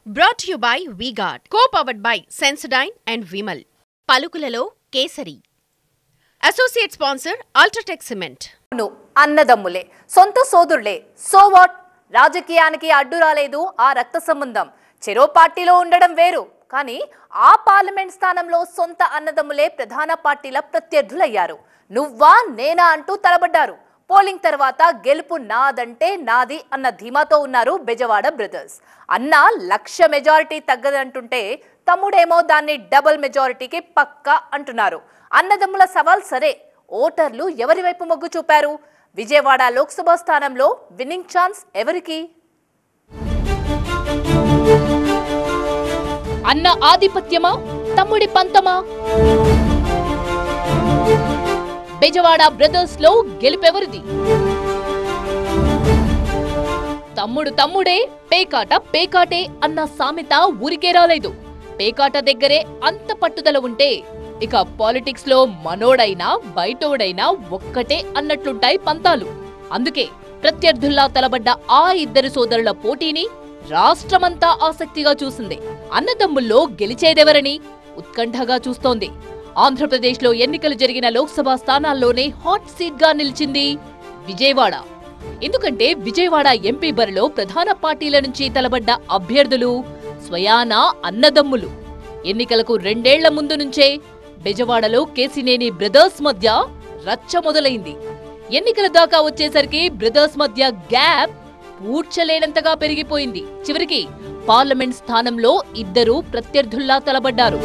brought you by V-Guard co powered by Sensodyne and Vimal పలుకులలో Kesari associate sponsor UltraTech cement అవును అన్నదమ్ములే సొంత సోదరులే so what రాజకీయానికి అడ్డు రాలేదు ఆ రక్త సంబంధం చెరో పార్టీలో ఉండడం వేరు కానీ ఆ పార్లమెంట్ స్థానంలో సొంత అన్నదమ్ములే ప్రధాన పార్టీల ప్రత్యర్థులయ్యారు నువ్వా నేనా అంటూ తలబడ్డారు పోలింగ్ తర్వాత గెలుపు నాదంటే నాది అన్న ధీమాతో ఉన్నారు బెజవాడ బ్రదర్స్ అన్న లక్ష మెజారిటీ తగ్గదంటుంటే తమ్ముడేమో దాన్ని డబుల్ మెజారిటీకి పక్కా అంటున్నారు అన్నదమ్ముల సవాల్ సరే ఓటర్లు ఎవరి వైపు మొగ్గు చూపారు విజయవాడ లోక్సభ స్థానంలో విన్నింగ్ ఛాన్స్ ఎవరికి అన్న ఆధిపత్యమా తమ్ముడి పంతమా బెజవాడ బ్రదర్స్ లో గెలుపెవరిది తమ్ముడు తమ్ముడే పేకాట పేకాటే అన్న సామెత ఊరికే రాలేదు పేకాట దగ్గరే అంత పట్టుదల ఉంటే ఇక పాలిటిక్స్ లో మనోడైనా బయటోడైనా ఒక్కటే అన్నట్లుంటాయి పంతాలు అందుకే ప్రత్యర్థుల్లా తలబడ్డ ఆ ఇద్దరు సోదరుల పోటీని రాష్ట్రమంతా ఆసక్తిగా చూసింది అన్నదమ్ముల్లో గెలిచేదెవరని ఉత్కంఠగా చూస్తోంది ఆంధ్రప్రదేశ్లో ఎన్నికలు జరిగిన లోక్సభ స్థానాల్లోనే హాట్ సీట్ గా నిలిచింది విజయవాడ ఎందుకంటే విజయవాడ ఎంపీ బరిలో ప్రధాన పార్టీల నుంచి తలబడ్డ అభ్యర్థులు స్వయానా అన్నదమ్ములు ఎన్నికలకు రెండేళ్ల ముందు నుంచే బెజవాడలో కేసినేని బ్రదర్స్ మధ్య రచ్చ మొదలైంది ఎన్నికల దాకా వచ్చేసరికి బ్రదర్స్ మధ్య గ్యాప్ పూడ్చలేనంతగా పెరిగిపోయింది చివరికి పార్లమెంట్ స్థానంలో ఇద్దరు ప్రత్యర్థుల్లా తలబడ్డారు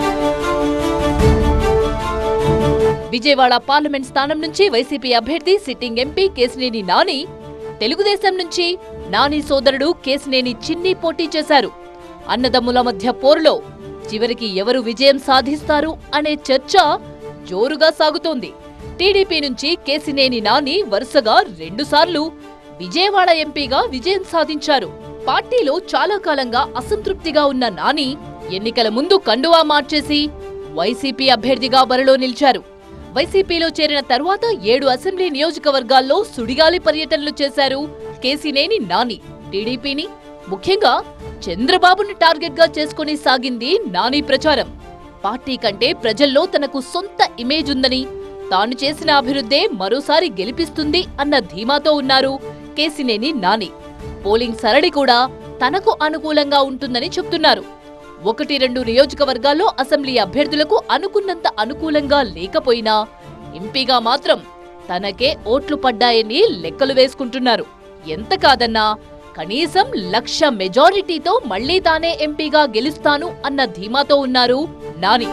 విజయవాడ పార్లమెంట్ స్థానం నుంచి వైసీపీ అభ్యర్థి సిట్టింగ్ ఎంపీ కేసినేని నాని తెలుగుదేశం నుంచి నాని సోదరుడు కేసినేని చిన్ని పోటీ చేశారు అన్నదమ్ముల మధ్య పోరులో చివరికి ఎవరు విజయం సాధిస్తారు అనే చర్చ జోరుగా సాగుతోంది టీడీపీ నుంచి కేసినేని నాని వరుసగా రెండుసార్లు విజయవాడ ఎంపీగా విజయం సాధించారు పార్టీలో చాలా కాలంగా అసంతృప్తిగా ఉన్న నాని ఎన్నికల ముందు కండువా మార్చేసి వైసీపీ అభ్యర్థిగా బరిలో నిలిచారు వైసీపీలో చేరిన తరువాత ఏడు అసెంబ్లీ నియోజకవర్గాల్లో సుడిగాలి పర్యటనలు చేశారు కేసినేని నాని టీడీపీని ముఖ్యంగా చంద్రబాబుని టార్గెట్ గా చేసుకుని సాగింది నాని ప్రచారం పార్టీ కంటే ప్రజల్లో తనకు సొంత ఇమేజ్ ఉందని తాను చేసిన అభివృద్ధే మరోసారి గెలిపిస్తుంది అన్న ధీమాతో ఉన్నారు కేసినేని నాని పోలింగ్ సరళి కూడా తనకు అనుకూలంగా ఉంటుందని చెప్తున్నారు ఒకటి రెండు నియోజకవర్గాల్లో అసెంబ్లీ అభ్యర్థులకు అనుకున్నంత అనుకూలంగా లేకపోయినా ఎంపీగా మాత్రం తనకే ఓట్లు పడ్డాయని లెక్కలు వేసుకుంటున్నారు ఎంత కాదన్నా కనీసం లక్ష మెజారిటీతో మళ్లీ తానే ఎంపీగా గెలుస్తాను అన్న ధీమాతో ఉన్నారు నాని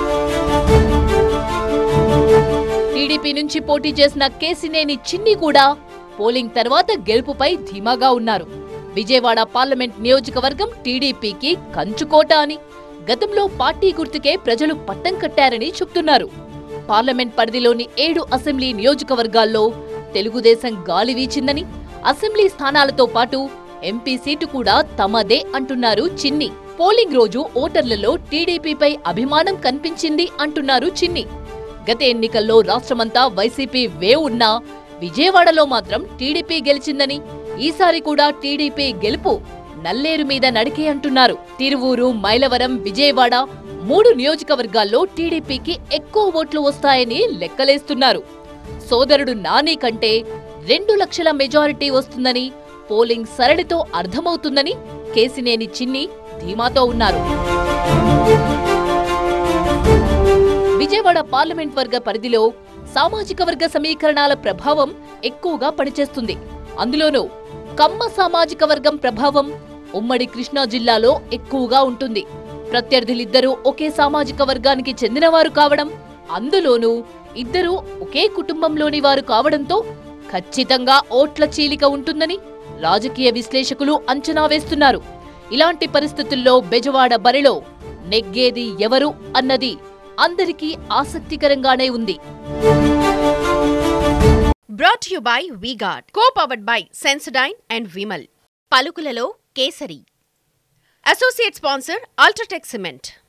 టీడీపీ నుంచి పోటీ చేసిన కేసినేని చిన్ని కూడా పోలింగ్ తర్వాత గెలుపుపై ధీమాగా ఉన్నారు విజయవాడ పార్లమెంట్ నియోజకవర్గం టీడీపీకి కంచుకోట అని గతంలో పార్టీ గుర్తుకే ప్రజలు పట్టం కట్టారని చెప్తున్నారు పార్లమెంట్ పరిధిలోని ఏడు అసెంబ్లీ నియోజకవర్గాల్లో తెలుగుదేశం గాలి వీచిందని అసెంబ్లీ స్థానాలతో పాటు ఎంపీ సీటు కూడా తమదే అంటున్నారు చిన్ని పోలింగ్ రోజు ఓటర్లలో టీడీపీపై అభిమానం కనిపించింది అంటున్నారు చిన్ని గత ఎన్నికల్లో రాష్ట్రమంతా వైసీపీ వే ఉన్నా విజయవాడలో మాత్రం టీడీపీ గెలిచిందని ఈసారి కూడా టీడీపీ గెలుపు నల్లేరు మీద నడికే అంటున్నారు తిరువూరు మైలవరం విజయవాడ మూడు నియోజకవర్గాల్లో టీడీపీకి ఎక్కువ ఓట్లు వస్తాయని లెక్కలేస్తున్నారు సోదరుడు నాని కంటే రెండు లక్షల మెజారిటీ వస్తుందని పోలింగ్ సరళితో అర్థమవుతుందని కేసినేని చిన్ని ధీమాతో ఉన్నారు విజయవాడ పార్లమెంట్ వర్గ పరిధిలో సామాజిక వర్గ సమీకరణాల ప్రభావం ఎక్కువగా పనిచేస్తుంది అందులోనూ కమ్మ సామాజిక వర్గం ప్రభావం ఉమ్మడి కృష్ణా జిల్లాలో ఎక్కువగా ఉంటుంది ప్రత్యర్థులిద్దరూ ఒకే సామాజిక వర్గానికి చెందినవారు కావడం అందులోనూ ఇద్దరూ ఒకే కుటుంబంలోని వారు కావడంతో ఖచ్చితంగా ఓట్ల చీలిక ఉంటుందని రాజకీయ విశ్లేషకులు అంచనా వేస్తున్నారు ఇలాంటి పరిస్థితుల్లో బెజవాడ బరిలో నెగ్గేది ఎవరు అన్నది అందరికీ ఆసక్తికరంగానే ఉంది brought you by V-Guard co powered by Sensodyne and Vimal పలుకులలో Kesari associate sponsor UltraTech cement